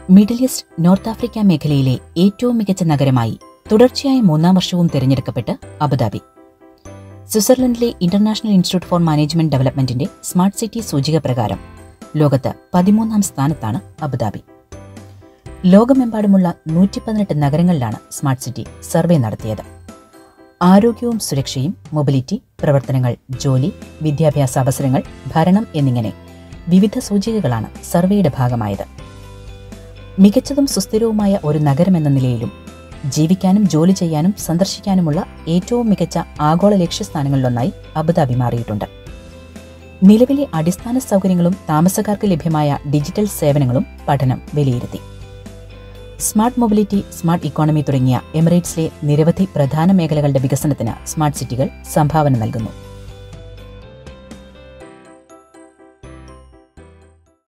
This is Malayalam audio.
മിഡിൽ ഈസ്റ്റ് നോർത്ത് ആഫ്രിക്ക മേഖലയിലെ ഏറ്റവും മികച്ച നഗരമായി തുടർച്ചയായ മൂന്നാം വർഷവും തിരഞ്ഞെടുക്കപ്പെട്ട് അബുദാബി സ്വിറ്റ്സർലൻഡിലെ ഇന്റർനാഷണൽ ഇൻസ്റ്റിറ്റ്യൂട്ട് ഫോർ മാനേജ്മെന്റ് ഡെവലപ്മെന്റിന്റെ സ്മാർട്ട് സിറ്റി സൂചിക പ്രകാരം ലോകത്ത് പതിമൂന്നാം സ്ഥാനത്താണ് അബുദാബി ലോകമെമ്പാടുമുള്ള നൂറ്റി പതിനെട്ട് നഗരങ്ങളിലാണ് സ്മാർട്ട് സിറ്റി സർവേ നടത്തിയത് ആരോഗ്യവും സുരക്ഷയും മൊബിലിറ്റി പ്രവർത്തനങ്ങൾ ജോലി വിദ്യാഭ്യാസ അവസരങ്ങൾ ഭരണം എന്നിങ്ങനെ വിവിധ സൂചികകളാണ് സർവേയുടെ ഭാഗമായത് മികച്ചതും സുസ്ഥിരവുമായ ഒരു നഗരമെന്ന നിലയിലും ജീവിക്കാനും ജോലി ചെയ്യാനും സന്ദർശിക്കാനുമുള്ള ഏറ്റവും മികച്ച ആഗോള ലക്ഷ്യസ്ഥാനങ്ങളിലൊന്നായി അബുദാബി മാറിയിട്ടുണ്ട് നിലവിലെ അടിസ്ഥാന സൗകര്യങ്ങളും താമസക്കാർക്ക് ലഭ്യമായ ഡിജിറ്റൽ സേവനങ്ങളും പഠനം വിലയിരുത്തി സ്മാർട്ട് മൊബിലിറ്റി സ്മാർട്ട് ഇക്കോണമി തുടങ്ങിയ എമിറേറ്റ്സിലെ നിരവധി പ്രധാന മേഖലകളുടെ വികസനത്തിന് സ്മാർട്ട് സിറ്റികൾ സംഭാവന നൽകുന്നു